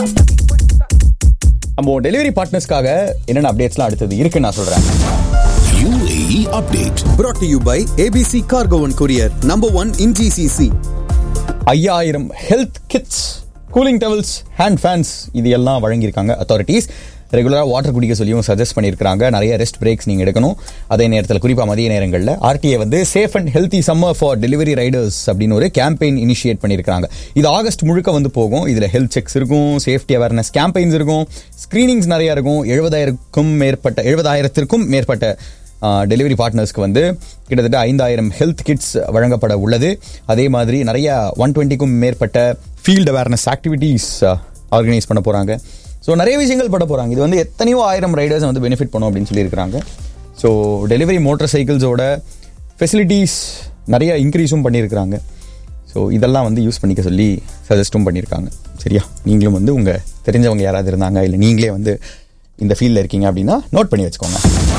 நம்ம டெலிவரி பார்ட்னர்ஸ்க்காக என்னென்ன அப்டேட்ஸ்லாம் அடுத்தது இருக்குன்னு நான் சொல்றேன் UAE update. brought to you by ABC Cargo and Courier, number one in GCC. ஐயாயிரம் health kits cooling towels hand fans இது எல்லாம் வழங்கியிருக்காங்க அத்தாரிட்டிஸ் ரெகுலராக வாட்டர் குடிக்க சொல்லியும் சஜஸ்ட் பண்ணியிருக்காங்க நிறைய ரெஸ்ட் பிரேக்ஸ் நீங்கள் எடுக்கணும் அதே நேரத்தில் குறிப்பாக மதிய நேரங்களில் ஆர்டிஏ வந்து safe and healthy summer for delivery riders அப்படின்னு ஒரு கேம்பெயின் இனிஷியேட் பண்ணியிருக்காங்க இது ஆகஸ்ட் முழுக்க வந்து போகும் இதில் ஹெல்த் செக்ஸ் இருக்கும் சேஃப்டி அவேர்னஸ் கேம்பெயின்ஸ் இருக்கும் ஸ்க்ரீனிங்ஸ் நிறைய இருக்கும் எழுபதாயிரக்கும் மேற்பட்ட எழுபதாயிரத்திற்கும் மேற்பட்ட டெலிவரி பார்ட்னர்ஸ்க்கு வந்து கிட்டத்தட்ட ஐந்தாயிரம் ஹெல்த் கிட்ஸ் வழங்கப்பட உள்ளது அதே மாதிரி நிறைய ஒன் டுவெண்ட்டிக்கும் மேற்பட்ட ஃபீல்டு அவேர்னஸ் ஆக்டிவிட்டீஸ் ஆர்கனைஸ் பண்ண போகிறாங்க ஸோ நிறைய விஷயங்கள் பண்ண போகிறாங்க இது வந்து எத்தனையோ ஆயிரம் ரைடர்ஸ் வந்து பெனிஃபிட் பண்ணும் அப்படின்னு சொல்லியிருக்கிறாங்க ஸோ டெலிவரி மோட்டார் சைக்கிள்ஸோட ஃபெசிலிட்டிஸ் நிறைய இன்க்ரீஸும் பண்ணியிருக்கிறாங்க ஸோ இதெல்லாம் வந்து யூஸ் பண்ணிக்க சொல்லி சஜஸ்ட்டும் பண்ணியிருக்காங்க சரியா நீங்களும் வந்து உங்கள் தெரிஞ்சவங்க யாராவது இருந்தாங்க இல்லை நீங்களே வந்து இந்த ஃபீல்டில் இருக்கீங்க அப்படின்னா நோட் பண்ணி வச்சுக்கோங்க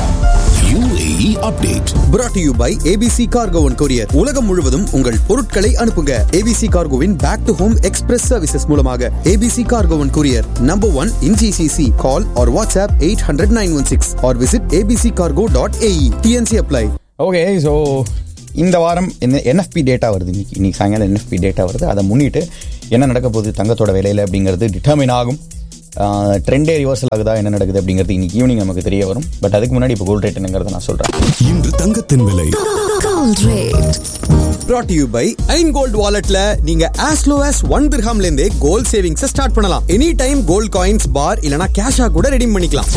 UAE update. brought to you by ABC Cargo and Courier. உலகம் முழுவதும் உங்கள் பொருட்களை அனுப்புங்க ABC Cargoவின் back to home express services மூலமாக ABC Cargo and Courier, number one in GCC. Call or WhatsApp 800 916 or visit abccargo.ae. TNC apply. Okay so இந்த வாரம் என்ன என்எஃப்பி டேட்டா வருது இன்னைக்கு இன்னைக்கு சாயங்காலம் என்எஃப்பி டேட்டா வருது அதை முன்னிட்டு என்ன நடக்க போகுது தங்கத்தோட விலையில் அப்படிங்கிறது டிட்டர்மின் ஆகும் ட்ரெண்டே ரிவர்சல் ஆகுதா என்ன நடக்குது அப்படிங்கிறது இன்னைக்கு ஈவினிங் நமக்கு தெரிய வரும் பட் அதுக்கு முன்னாடி இப்போ கோல்ட் ரேட் என்னங்கிறத நான் சொல்கிறேன் இன்று தங்கத்தின் விலை Gold rate. brought to you by Ain gold வாலெட்ல நீங்க as low as ஒன் திர்ஹாம்ல இருந்தே கோல்ட் சேவிங்ஸ் ஸ்டார்ட் பண்ணலாம் any time gold coins bar இல்லனா கேஷா கூட ரெடீம் பண்ணிக்கலாம்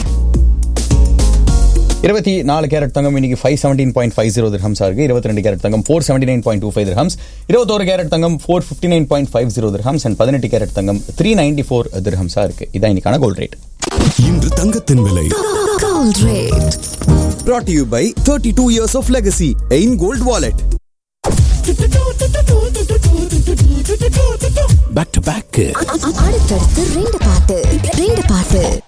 இருபத்தி நாலு கேரட் தங்கம் இன்னைக்கு five seventeen point five zero திரஹம்ஸா இருக்கு இருபத்தி ரெண்டு கேரட் தங்கம் four seventy nine point two five dirhams இருபத்தோரு கேரட் தங்கம் four fifty nine point five zero dirhams and பதினெட்டு கேரட் தங்கம் த்ரீ நைன்டி ஃபோர் திரஹம்ஸா இருக்கு இதான் இன்னைக்கான கோல்ட் ரேட் இன்று தங்கத்தின் விலை Gold rate. brought to you by 32 years of legacy Ain gold wallet back to back அடுத்தடுத்து ரெண்டு பாட்டு ரெண்டு பாட்டு